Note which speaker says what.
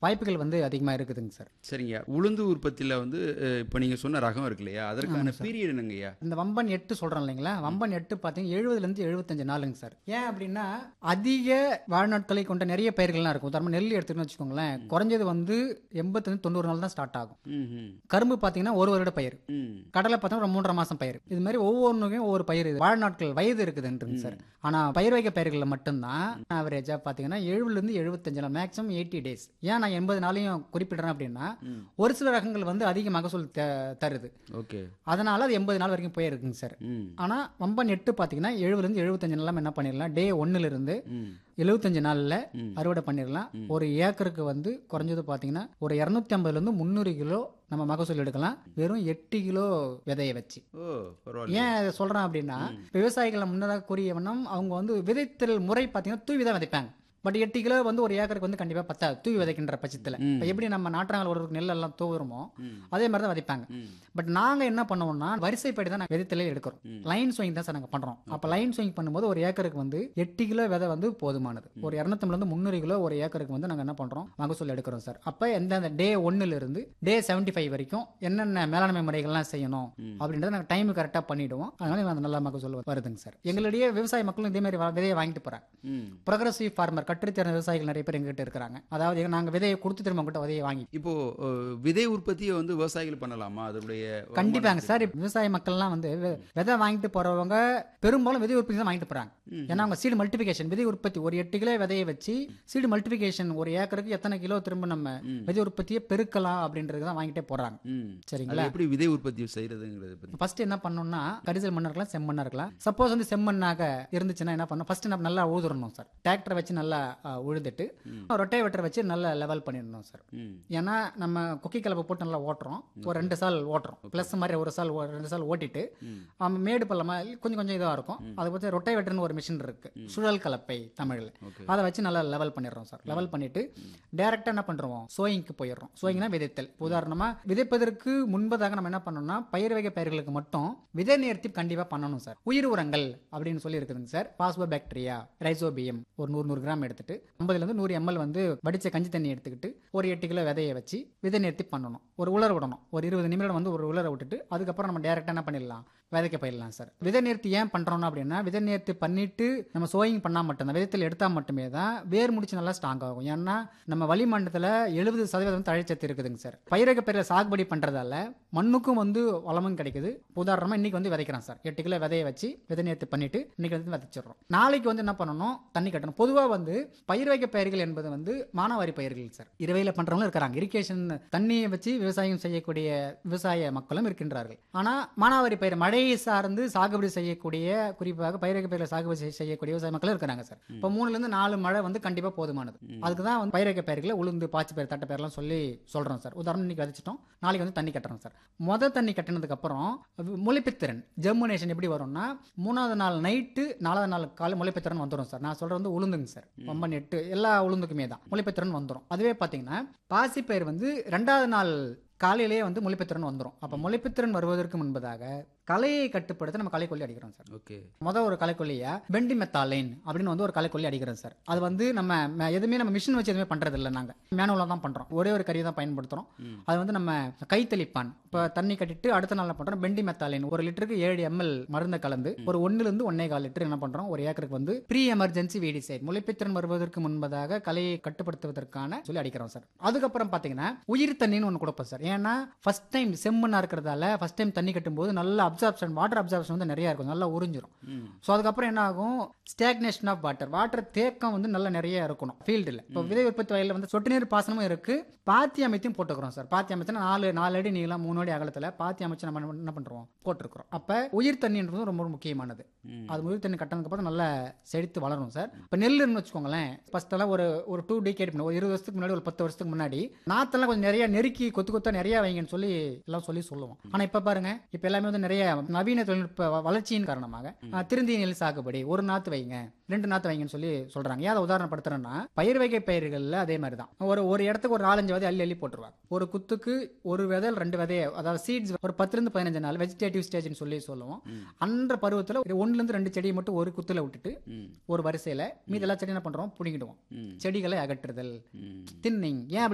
Speaker 1: வாய்ப்புகள் வந்து அதிகமாக இருக்குதுங்க சார்
Speaker 2: சரிங்க உளுந்து உற்பத்தியில் வந்து அஹ், இப்போ நீங்கள் சொன்ன ரகம் இருக்கு இல்லையா அதற்கான பீரியட் என்னங்கய்யா
Speaker 1: இந்த வம்பன் எட்டு சொல்கிறோம் இல்லைங்களா வம்பன் எட்டு பார்த்தீங்கன்னா எழுபதுலேருந்து எழுபத்தஞ்சு நாளுங்க சார் ஏன் அப்படின்னா அதிக வாழ்நாட்களை கொண்ட நிறைய பயிர்கள்லாம் இருக்கும் உதாரணமாக நெல் எடுத்துக்கணும்னு வச்சுக்கோங்களேன் குறைஞ்சது வந்து எண்பத்துலேருந்து தொண்ணூறு நாள் தான் ஸ்டார்ட் ஆகும்
Speaker 2: ம் ம்
Speaker 1: கரும்பு பார்த்தீங்கன்னா ஒரு வருட பயிர்
Speaker 2: ம்
Speaker 1: கடலை பார்த்தோம்னா ஒரு மூன்றரை மாசம் பயிர் இது மாதிரி ஒவ்வொன்றுக்கும் ஒவ்வொரு பயிர் இது. வாழ்நாட்கள் வயது இருக்குதுன்றது சார் ஆனா பயிர் வகை பயிர்களில் மட்டும்தான் ஆவரேஜா பாத்தீங்கன்னா எழுபதுல இருந்து எழுபத்தஞ்சு நாள் மேக்ஸிமம் எயிட்டி டேஸ் ஏன் நான் எண்பது நாளையும் குறிப்பிடுறேன் அப்படின்னா ஒரு சில ரகங்கள் வந்து அதிக மகசூல் த- தருது
Speaker 2: ஓகே
Speaker 1: அதனால அது எண்பது நாள் வரைக்கும் போயிருக்குங்க சார்
Speaker 2: ம்
Speaker 1: ஆனா வம்பன் எட்டு பாத்தீங்கன்னா எழுபதுல இருந்து எழுபத்தஞ்சு நாள் என்ன பண்ணிடலாம் டே ஒன்னுல இருந்து
Speaker 2: ம்
Speaker 1: எழுபத்தஞ்சு நாள்ல
Speaker 2: ம்.
Speaker 1: அறுவடை பண்ணிடலாம் ஒரு ஏக்கருக்கு வந்து குறைஞ்சது பாத்தீங்கன்னா ஒரு இரநூத்தி ஐம்பதுல இருந்து முந்நூறு கிலோ நம்ம மகசூல் எடுக்கலாம் வெறும் எட்டு கிலோ விதையை வச்சு
Speaker 2: ஓ பரவாயில்ல
Speaker 1: ஏன் இதை சொல்றேன் அப்படின்னா விவசாயிகளை முன்னதாக கூறிய வண்ணம் அவங்க வந்து விதைத்தல் முறை பார்த்தீங்கன்னா தூவி தான் விதைப்பாங்க பட் எட்டு கிலோ வந்து ஒரு ஏக்கருக்கு வந்து கண்டிப்பா பத்தாது தூவி விதைக்கின்ற பட்சத்தில்
Speaker 2: ம்.
Speaker 1: இப்போ எப்படி நம்ம நாற்றாங்கல் ஒரு நெல் எல்லாம் தூவுறோமோ
Speaker 2: ம்
Speaker 1: அதே மாதிரி தான் விதைப்பாங்க
Speaker 2: ம்
Speaker 1: பட் நாங்க என்ன பண்ணுவோம்னா வரிசைப்படி தான் நாங்கள் விதைத்தலே எடுக்கிறோம்
Speaker 2: ம்.
Speaker 1: லைன் ஸ்விங் தான் சார் நாங்கள் பண்றோம் அப்போ லைன் ஸ்விங் பண்ணும்போது ஒரு ஏக்கருக்கு வந்து எட்டு கிலோ விதை வந்து போதுமானது ஒரு இரநூத்தம்பதுலேருந்து முந்நூறு கிலோ ஒரு ஏக்கருக்கு வந்து நாங்கள் என்ன பண்றோம் மகசூல் எடுக்கிறோம் சார் அப்போ எந்தெந்த டே ஒன்னுல இருந்து டே செவன்டி ஃபைவ் வரைக்கும் என்னென்ன மேலாண்மை முறைகள்லாம் செய்யணும்
Speaker 2: ம்.
Speaker 1: அப்படின்றத நாங்கள் டைம் கரெக்டாக பண்ணிடுவோம் அதனால எங்களுக்கு அந்த நல்ல மகசூல் வருதுங்க சார் எங்களுடைய விவசாய மக்களும் இதே மாதிரி வ- விதையை வாங்கிட்டு போறாங்க
Speaker 2: ம்
Speaker 1: ப்ரொக்ரஸிவ் ஃபார்மர் கற்றுத்தேர்ந்த விவசாயிகள் நிறைய பேர் எங்ககிட்ட இருக்கிறாங்க அதாவது நாங்கள் விதையை கொடுத்து திரும்ப உங்ககிட்ட விதையை வாங்கி
Speaker 2: இப்போ அஹ், விதை உற்பத்தியை வந்து விவசாயிகள் பண்ணலாமா அதனுடைய
Speaker 1: கண்டிப்பாங்க சார் இப்ப விவசாய மக்கள்லாம் வந்து வி- விதை வாங்கிட்டு போறவங்க பெரும்பாலும் விதை உற்பத்தி தான் வாங்கிட்டு போறாங்க
Speaker 2: ம்.
Speaker 1: ஏன்னா அவங்க சீடு மல்டிபிகேஷன் விதை உற்பத்தி ஒரு எட்டு கிலோ விதையை வச்சு சீடு மல்டிபிகேஷன் ஒரு ஏக்கருக்கு எத்தனை கிலோ திரும்ப நம்ம
Speaker 2: ம்.
Speaker 1: விதை உற்பத்தியை பெருக்கலாம் அப்படின்றது தான் வாங்கிட்டே போறாங்க
Speaker 2: ம்
Speaker 1: சரிங்களா
Speaker 2: அது எப்படி விதை உற்பத்தி செய்யறதுங்கிறத பத்தி
Speaker 1: ஃபர்ஸ்ட் என்ன பண்ணணும்னா கரிசல் மண்ணா இருக்கலாம் செம்மண்ணா இருக்கலாம் சப்போஸ் வந்து செம்மண்ணாக இருந்துச்சுன்னா என்ன பண்ணணும் ஃபர்ஸ்ட் நம்ம நல்லா உழுதுறணும் சார் டிராக்டரை வச்சு நல்லா அஹ், உழுதுட்டு ரொட்டை வெட்டரை வச்சு நல்லா லெவல் பண்ணிடணும் சார்
Speaker 2: ம்
Speaker 1: ஏன்னா நம்ம குக்கி கலப்பை போட்டு நல்லா ஓட்டுறோம் ஒரு ரெண்டு சால் ஓட்டுறோம் ப்ளஸ் மாதிரி ஒரு சால் ஓ- ரெண்டு சால் ஓட்டிட்டு
Speaker 2: ம்.
Speaker 1: ஆமா, மேடு பள்ளமா கொஞ்சம் கொஞ்சம் இதாக இருக்கும் அதை பற்றி ரொட்டை வெட்டர்னு ஒரு மிஷின் இருக்கு சுழல் கலப்பை தமிழில்
Speaker 2: ஓகே
Speaker 1: அதை வச்சு நல்லா லெவல் பண்ணிடுறோம் சார் லெவல் பண்ணிட்டு டேரெக்டாக என்ன பண்ணுறோம் சோயிங்க்கு போயிடுறோம் சோயிங்னா விதைத்தல் உதாரணமா விதைப்பதற்கு முன்பதாக நம்ம என்ன பண்ணணும்னா பயிர் வகை பயிர்களுக்கு மட்டும் விதை நேர்த்தி கண்டிப்பாக பண்ணணும் சார் உயிர் உரங்கள் அப்படின்னு சொல்லி இருக்குதுங்க சார் பாஸ்போ பாக்டீரியா ரைசோபியம் ஒரு நூறு நூறு கிராம் எடுத்துட்டு ஐம்பதுலேருந்து நூறு எம்எல் வந்து வடிச்ச கஞ்சி தண்ணி எடுத்துக்கிட்டு ஒரு எட்டு கிலோ விதையை வச்சு விதை நேர்த்தி பண்ணணும் ஒரு உலர விடணும் ஒரு இருபது நிமிடம் வந்து ஒரு உலர விட்டுட்டு அதுக்கப்புறம் நம்ம டேரெக்டாக என்ன பண்ணிடலாம் விதைக்க பயிரலாம் சார் விதை நேர்த்தி ஏன் பண்றோம்னா அப்படின்னா விதை நேர்த்தி பண்ணிட்டு நம்ம சோயிங் பண்ணா மட்டும்தான் விதத்தில் எடுத்தா மட்டுமே தான் வேர் முடிச்சு நல்லா ஸ்ட்ராங் ஆகும் ஏன்னா நம்ம வளிமண்டலத்துல எழுபது சதவீதம் வந்து தழைச்சத்து இருக்குதுங்க சார் பயிரக பயிரில் சாகுபடி பண்றதால மண்ணுக்கும் வந்து வளமும் கிடைக்குது உதாரணமா இன்னைக்கு வந்து விதைக்கிறோம் சார் எட்டு கிலோ விதையை வச்சு விதை நேர்த்தி பண்ணிட்டு இன்னைக்கு வந்து விதைச்சிடுறோம் நாளைக்கு வந்து என்ன பண்ணணும் தண்ணி கட்டணும் பொதுவா வந்து பயிர் வகை பயிர்கள் என்பது வந்து மானாவாரி பயிர்கள் சார் இரவையில பண்றவங்களும் இருக்கிறாங்க இரிகேஷன் தண்ணியை வச்சு விவசாயம் செய்யக்கூடிய விவசாய மக்களும் இருக்கின்றார்கள் ஆனா மானாவாரி பயிர் மழையை சார்ந்து சாகுபடி செய்யக்கூடிய குறிப்பாக பயிர் வகை பயிர்களை சாகுபடி செய்ய- செய்யக்கூடிய விவசாய மக்களும் இருக்கிறாங்க சார் இப்போ மூணுல இருந்து நாலு மழை வந்து கண்டிப்பா போதுமானது அதுக்கு தான் வந்து பயிர் வகை பயிர்களை உளுந்து பாச்சி பயிர் தட்டை பயிரெல்லாம் சொல்லி சொல்றோம் சார் உதாரணம் இன்னைக்கு விதைச்சிட்டோம் நாளைக்கு வந்து தண்ணி கட்டுறோம் சார் முத தண்ணி கட்டினதுக்கு அப்புறம் முளைப்புத்திறன் ஜெர்மினேஷன் எப்படி வரும்னா மூணாவது நாள் நைட்டு நாலாவது நாள் காலை முளைப்புத்திறன் வந்துடும் சார் நான் சொல்றது வந்து உளுந்துங்க சார் பம்பன் எட்டு எல்லா உளுந்துக்குமே தான் முளைப்புத்திறன் வந்துடும் அதுவே பார்த்தீங்கன்னா பாசிப்பயிர் வந்து ரெண்டாவது நாள் காலையிலேயே வந்து முளைப்புத்திறன் வந்துடும் அப்போ முளைப்புத்திறன் வருவதற்கு முன்பதாக கலையை கட்டுப்படுத்த நம்ம களைக்கொல்லி அடிக்கிறோம் சார்
Speaker 2: ஓகே
Speaker 1: மொதல் ஒரு களைக்கொல்லியா பெண்டிமெத்தாலைன் அப்படின்னு வந்து ஒரு களைக்கொல்லி அடிக்கிறோம் சார் அது வந்து நம்ம ம- எதுவுமே நம்ம மிஷின் வச்சு எதுவுமே பண்றது இல்லை நாங்கள் மேனுவலாக தான் பண்றோம் ஒரே ஒரு கருவி தான் பயன்படுத்துறோம்
Speaker 2: ம்.
Speaker 1: அது வந்து நம்ம கைத்தெளிப்பான் இப்போ தண்ணி கட்டிட்டு அடுத்த நாள் என்ன பண்றோம் பெண்டிமெத்தாலைன் ஒரு லிட்டருக்கு ஏழு எம்எல் மருந்தை கலந்து ஒரு ஒண்ணுல இருந்து ஒன்னே கால் லிட்டர் என்ன பண்றோம் ஒரு ஏக்கருக்கு வந்து ப்ரீ எமர்ஜென்சி வீடிசைட் முளைப்பித்திறன் வருவதற்கு முன்பதாக கலையை கட்டுப்படுத்துவதற்கான சொல்லி அடிக்கிறோம் சார் அதுக்கப்புறம் பாத்தீங்கன்னா உயிர் தண்ணின்னு ஒன்று கொடுப்போம் சார் ஏன்னா ஃபர்ஸ்ட் டைம் செம்மண்ணா இருக்கிறதால ஃபர்ஸ்ட் டைம் தண்ணி கட்டும்போது நல்ல அப்சார்ப்ஷன் வாட்டர் அப்சார்ப்ஷன் வந்து நிறைய இருக்கும் நல்லா உறிஞ்சிரும்
Speaker 2: ம்
Speaker 1: ஸோ அதுக்கப்புறம் என்ன ஆகும் ஸ்டாக்னேஷன் ஆஃப் வாட்டர் வாட்டர் தேக்கம் வந்து நல்லா நிறைய இருக்கணும் ஃபீல்டில் இப்போ விதை உற்பத்தி வயலில் வந்து சொட்டு நீர் பாசனமும் இருக்கு பாத்தி அமைத்தையும் போட்டுக்கிறோம் சார் பாத்தி அமைச்சுனா நாலு நாலு அடி நீளம் மூணு அடி அகலத்தில் பாத்தி அமைச்சு நம்ம என்ன பண்ணுறோம் போட்டிருக்கிறோம் அப்போ உயிர் தண்ணின்றது ரொம்ப முக்கியமானது
Speaker 2: ம்.
Speaker 1: அது உயிர் தண்ணி கட்டினதுக்கு அப்புறம் நல்லா செழித்து வளரும் சார் இப்போ நெல்லுன்னு வச்சுக்கோங்களேன் ஃபர்ஸ்ட் எல்லாம் ஒரு ஒரு டூ டிகேட் முன்னாடி ஒரு இருபது வருஷத்துக்கு முன்னாடி ஒரு பத்து வருஷத்துக்கு முன்னாடி நாத்தெல்லாம் கொஞ்சம் நிறைய நெருக்கி கொத்து கொத்தா நிறைய வைங்கன்னு சொல்லி எல்லாம் சொல்லி சொல்லுவோம் ஆனா இப்ப பாருங்க இப்ப எல்லாமே வந்து நிறைய நவீன தொழில்நுட்ப வ- வளர்ச்சியின் காரணமாக அஹ், திருந்திய நெல் சாகுபடி ஒரு நாத்து வைங்க ரெண்டு நாத்து வைங்கன்னு சொல்லி சொல்றாங்க ஏன் அதை உதாரணப்படுத்துறேன்னா பயிர் வகை பயிர்கள்ல அதே மாதிரி தான் ஒரு ஒரு இடத்துக்கு ஒரு நாலஞ்சு விதை அள்ளி அள்ளி போட்டுருவாங்க ஒரு குத்துக்கு ஒரு விதை ரெண்டு விதைய அதாவது சீட்ஸ் ஒரு பத்துல இருந்து பதினஞ்சு நாள் வெஜிடேட்டிவ் ஸ்டேஜ்னு சொல்லி சொல்லுவோம் அந்த பருவத்துல ஒரு ஒண்ணுல இருந்து ரெண்டு செடியை மட்டும் ஒரு குத்துல விட்டுட்டு
Speaker 2: ம்
Speaker 1: ஒரு வரிசையில மீதி எல்லா செடியும் என்ன பண்றோம் புடிங்கிடுவோம்
Speaker 2: ம்
Speaker 1: செடிகளை அகற்றுதல்
Speaker 2: ம்
Speaker 1: தின்னிங் ஏன் அப்படி